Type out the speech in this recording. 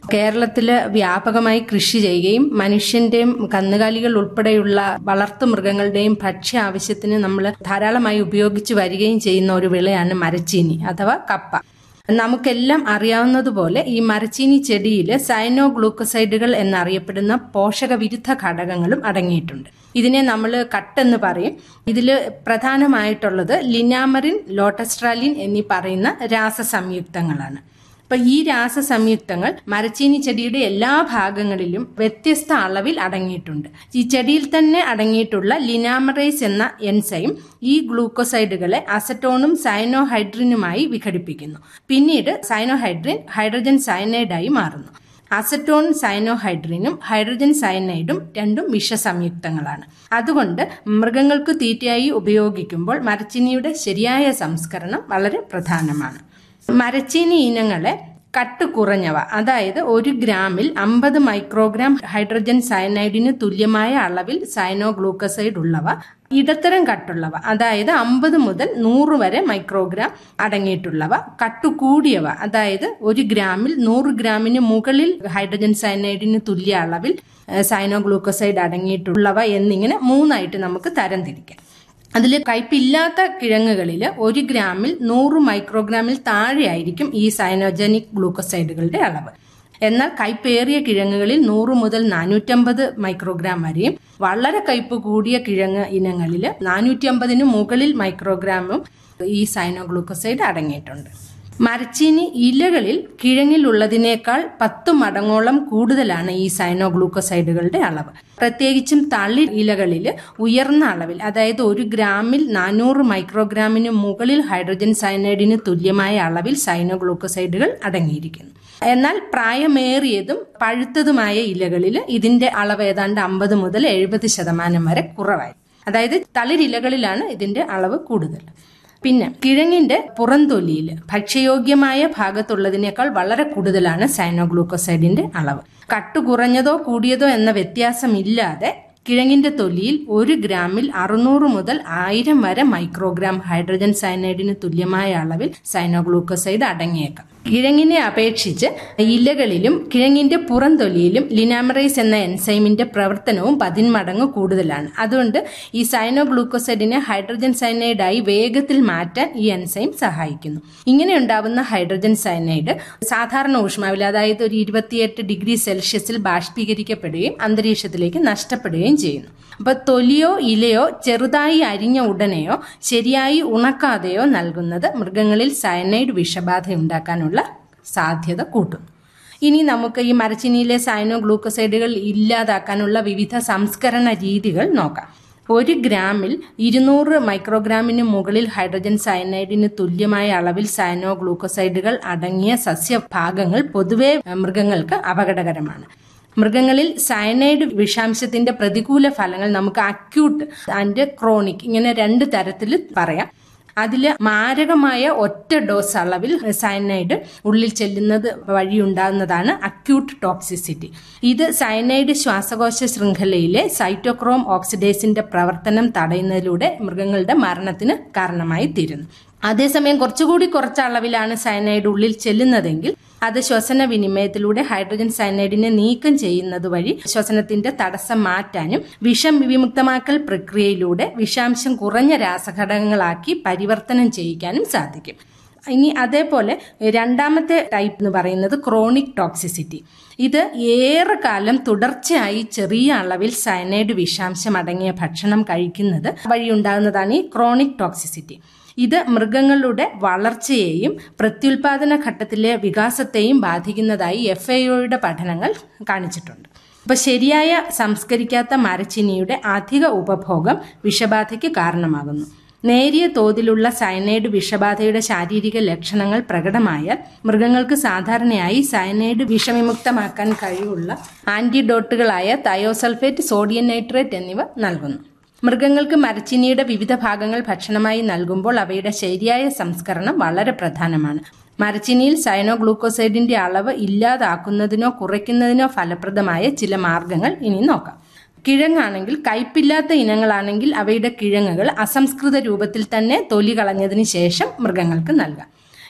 കേരളത്തില് വ്യാപകമായി കൃഷി ചെയ്യുകയും മനുഷ്യന്റെയും കന്നുകാലികൾ ഉൾപ്പെടെയുള്ള വളർത്തു മൃഗങ്ങളുടെയും ഭക്ഷ്യ ആവശ്യത്തിന് നമ്മൾ ധാരാളമായി ഉപയോഗിച്ചു വരികയും ചെയ്യുന്ന ഒരു വിളയാണ് മരച്ചീനി അഥവാ കപ്പ നമുക്കെല്ലാം അറിയാവുന്നതുപോലെ ഈ മരച്ചീനി ചെടിയിൽ സൈനോ ഗ്ലൂക്കോസൈഡുകൾ എന്നറിയപ്പെടുന്ന പോഷകവിരുദ്ധ ഘടകങ്ങളും അടങ്ങിയിട്ടുണ്ട് ഇതിനെ നമ്മൾ കട്ടെന്ന് പറയും ഇതിൽ പ്രധാനമായിട്ടുള്ളത് ലിനാമറിൻ ലോട്ടസ്ട്രാലിൻ എന്നീ പറയുന്ന രാസസംയുക്തങ്ങളാണ് അപ്പൊ ഈ രാസസംയുക്തങ്ങൾ മരച്ചീനി ചെടിയുടെ എല്ലാ ഭാഗങ്ങളിലും വ്യത്യസ്ത അളവിൽ അടങ്ങിയിട്ടുണ്ട് ഈ ചെടിയിൽ തന്നെ അടങ്ങിയിട്ടുള്ള ലിനാമറൈസ് എന്ന എൻസൈം ഈ ഗ്ലൂക്കോസൈഡുകളെ അസറ്റോണും സൈനോഹൈഡ്രിനുമായി വിഘടിപ്പിക്കുന്നു പിന്നീട് സൈനോഹൈഡ്രിൻ ഹൈഡ്രജൻ സയനൈഡായി മാറുന്നു അസറ്റോൺ സൈനോഹൈഡ്രിനും ഹൈഡ്രജൻ സയനൈഡും രണ്ടും വിഷസംയുക്തങ്ങളാണ് അതുകൊണ്ട് മൃഗങ്ങൾക്ക് തീറ്റയായി ഉപയോഗിക്കുമ്പോൾ മരച്ചീനിയുടെ ശരിയായ സംസ്കരണം വളരെ പ്രധാനമാണ് മരച്ചീനി ഇനങ്ങളെ കട്ട് കുറഞ്ഞവ അതായത് ഒരു ഗ്രാമിൽ അമ്പത് മൈക്രോഗ്രാം ഹൈഡ്രജൻ സയനൈഡിന് തുല്യമായ അളവിൽ സൈനോഗ്ലൂക്കസൈഡ് ഉള്ളവ ഇടത്തരം കട്ടുള്ളവ അതായത് അമ്പത് മുതൽ നൂറ് വരെ മൈക്രോഗ്രാം അടങ്ങിയിട്ടുള്ളവ കട്ടു കൂടിയവ അതായത് ഒരു ഗ്രാമിൽ നൂറ് ഗ്രാമിന് മുകളിൽ ഹൈഡ്രജൻ സയനൈഡിന് തുല്യ അളവിൽ സൈനോഗ്ലൂക്കോസൈഡ് അടങ്ങിയിട്ടുള്ളവ എന്നിങ്ങനെ മൂന്നായിട്ട് നമുക്ക് തരംതിരിക്കാം അതിൽ കയ്പില്ലാത്ത കിഴങ്ങുകളിൽ ഒരു ഗ്രാമിൽ നൂറ് മൈക്രോഗ്രാമിൽ താഴെയായിരിക്കും ഈ സൈനോജനിക് ഗ്ലൂക്കോസൈഡുകളുടെ അളവ് എന്നാൽ കയ്പേറിയ കിഴങ്ങുകളിൽ നൂറ് മുതൽ നാനൂറ്റമ്പത് മൈക്രോഗ്രാം വരെയും വളരെ കയ്പ് കൂടിയ കിഴങ്ങ് ഇനങ്ങളിൽ നാനൂറ്റി അമ്പതിന് മുകളിൽ മൈക്രോഗ്രാമും ഈ സൈനോഗ്ലൂക്കോസൈഡ് അടങ്ങിയിട്ടുണ്ട് മരച്ചീനി ഇലകളിൽ കിഴങ്ങിലുള്ളതിനേക്കാൾ പത്ത് മടങ്ങോളം കൂടുതലാണ് ഈ സൈനോഗ്ലൂക്കോസൈഡുകളുടെ അളവ് പ്രത്യേകിച്ചും തളിർ ഇലകളിൽ ഉയർന്ന അളവിൽ അതായത് ഒരു ഗ്രാമിൽ നാനൂറ് മൈക്രോഗ്രാമിന് മുകളിൽ ഹൈഡ്രജൻ സയനൈഡിന് തുല്യമായ അളവിൽ സൈനോഗ്ലൂക്കോസൈഡുകൾ അടങ്ങിയിരിക്കുന്നു എന്നാൽ പ്രായമേറിയതും പഴുത്തതുമായ ഇലകളിൽ ഇതിന്റെ അളവ് ഏതാണ്ട് അമ്പത് മുതൽ എഴുപത് ശതമാനം വരെ കുറവായി അതായത് തളിരിലകളിലാണ് ഇതിന്റെ അളവ് കൂടുതൽ പിന്നെ കിഴങ്ങിന്റെ പുറംതൊലിയിൽ ഭക്ഷ്യയോഗ്യമായ ഭാഗത്തുള്ളതിനേക്കാൾ വളരെ കൂടുതലാണ് സൈനോഗ്ലൂക്കോസൈഡിന്റെ അളവ് കട്ടു കുറഞ്ഞതോ കൂടിയതോ എന്ന വ്യത്യാസമില്ലാതെ കിഴങ്ങിന്റെ തൊലിയിൽ ഒരു ഗ്രാമിൽ അറുന്നൂറ് മുതൽ ആയിരം വരെ മൈക്രോഗ്രാം ഹൈഡ്രജൻ സയനൈഡിന് തുല്യമായ അളവിൽ സൈനോഗ്ലൂക്കോസൈഡ് അടങ്ങിയേക്കാം കിഴങ്ങിനെ അപേക്ഷിച്ച് ഇലകളിലും കിഴങ്ങിന്റെ പുറംതൊലിയിലും ലിനാമറൈസ് എന്ന എൻസൈമിന്റെ പ്രവർത്തനവും പതിന്മടങ്ങ് കൂടുതലാണ് അതുകൊണ്ട് ഈ സൈനോഗ്ലൂക്കോസൈഡിനെ ഹൈഡ്രജൻ സയനൈഡായി വേഗത്തിൽ മാറ്റാൻ ഈ എൻസൈം സഹായിക്കുന്നു ഇങ്ങനെ ഉണ്ടാവുന്ന ഹൈഡ്രജൻ സയനൈഡ് സാധാരണ ഊഷ്മാവിൽ അതായത് ഒരു ഇരുപത്തിയെട്ട് ഡിഗ്രി സെൽഷ്യസിൽ ബാഷ്പീകരിക്കപ്പെടുകയും അന്തരീക്ഷത്തിലേക്ക് നഷ്ടപ്പെടുകയും ചെയ്യുന്നു അപ്പൊ തൊലിയോ ഇലയോ ചെറുതായി അരിഞ്ഞ ഉടനെയോ ശരിയായി ഉണക്കാതെയോ നൽകുന്നത് മൃഗങ്ങളിൽ സയനൈഡ് വിഷബാധ ഉണ്ടാക്കാനുള്ള സാധ്യത കൂട്ടുന്നു ഇനി നമുക്ക് ഈ മരച്ചിനിയിലെ സൈനോ ഗ്ലൂക്കോസൈഡുകൾ ഇല്ലാതാക്കാനുള്ള വിവിധ സംസ്കരണ രീതികൾ നോക്കാം ഒരു ഗ്രാമിൽ ഇരുന്നൂറ് മൈക്രോഗ്രാമിന് മുകളിൽ ഹൈഡ്രജൻ സയനൈഡിന് തുല്യമായ അളവിൽ സൈനോ ഗ്ലൂക്കോസൈഡുകൾ അടങ്ങിയ സസ്യഭാഗങ്ങൾ പൊതുവെ മൃഗങ്ങൾക്ക് അപകടകരമാണ് മൃഗങ്ങളിൽ സയനൈഡ് വിഷാംശത്തിന്റെ പ്രതികൂല ഫലങ്ങൾ നമുക്ക് അക്യൂട്ട് ആൻഡ് ക്രോണിക് ഇങ്ങനെ രണ്ട് തരത്തിൽ പറയാം അതിൽ മാരകമായ ഒറ്റ ഡോസ് അളവിൽ സയനൈഡ് ഉള്ളിൽ ചെല്ലുന്നത് വഴി ഉണ്ടാകുന്നതാണ് അക്യൂട്ട് ടോക്സിസിറ്റി ഇത് സയനൈഡ് ശ്വാസകോശ ശൃംഖലയിലെ സൈറ്റോക്രോം ഓക്സിഡേസിന്റെ പ്രവർത്തനം തടയുന്നതിലൂടെ മൃഗങ്ങളുടെ മരണത്തിന് കാരണമായി തീരുന്നു അതേസമയം കുറച്ചുകൂടി കുറച്ച അളവിലാണ് സയനൈഡ് ഉള്ളിൽ ചെല്ലുന്നതെങ്കിൽ അത് ശ്വസന വിനിമയത്തിലൂടെ ഹൈഡ്രജൻ സയനൈഡിനെ നീക്കം ചെയ്യുന്നത് വഴി ശ്വസനത്തിന്റെ തടസ്സം മാറ്റാനും വിഷം വിമുക്തമാക്കൽ പ്രക്രിയയിലൂടെ വിഷാംശം കുറഞ്ഞ രാസഘടകങ്ങളാക്കി പരിവർത്തനം ചെയ്യിക്കാനും സാധിക്കും ഇനി അതേപോലെ രണ്ടാമത്തെ ടൈപ്പ് എന്ന് പറയുന്നത് ക്രോണിക് ടോക്സിസിറ്റി ഇത് ഏറെ കാലം തുടർച്ചയായി ചെറിയ അളവിൽ സയനൈഡ് വിഷാംശം അടങ്ങിയ ഭക്ഷണം കഴിക്കുന്നത് വഴിയുണ്ടാകുന്നതാണ് ഈ ക്രോണിക് ടോക്സിസിറ്റി ഇത് മൃഗങ്ങളുടെ വളർച്ചയെയും പ്രത്യുൽപാദന ഘട്ടത്തിലെ വികാസത്തെയും ബാധിക്കുന്നതായി എഫ് ഐഒയുടെ പഠനങ്ങൾ കാണിച്ചിട്ടുണ്ട് അപ്പൊ ശരിയായ സംസ്കരിക്കാത്ത മരച്ചിനിയുടെ അധിക ഉപഭോഗം വിഷബാധയ്ക്ക് കാരണമാകുന്നു നേരിയ തോതിലുള്ള സയനൈഡ് വിഷബാധയുടെ ശാരീരിക ലക്ഷണങ്ങൾ പ്രകടമായാൽ മൃഗങ്ങൾക്ക് സാധാരണയായി സയനൈഡ് വിഷവിമുക്തമാക്കാൻ കഴിവുള്ള ആന്റിഡോട്ടുകളായ തയോസൾഫേറ്റ് സോഡിയം നൈട്രേറ്റ് എന്നിവ നൽകുന്നു മൃഗങ്ങൾക്ക് മരച്ചിനിയുടെ വിവിധ ഭാഗങ്ങൾ ഭക്ഷണമായി നൽകുമ്പോൾ അവയുടെ ശരിയായ സംസ്കരണം വളരെ പ്രധാനമാണ് മരച്ചിനിയിൽ സൈനോ ഗ്ലൂക്കോസൈഡിന്റെ അളവ് ഇല്ലാതാക്കുന്നതിനോ കുറയ്ക്കുന്നതിനോ ഫലപ്രദമായ ചില മാർഗങ്ങൾ ഇനി നോക്കാം കിഴങ്ങാണെങ്കിൽ കയ്പില്ലാത്ത ഇനങ്ങളാണെങ്കിൽ അവയുടെ കിഴങ്ങുകൾ അസംസ്കൃത രൂപത്തിൽ തന്നെ തൊലി കളഞ്ഞതിന് ശേഷം മൃഗങ്ങൾക്ക് നൽകാം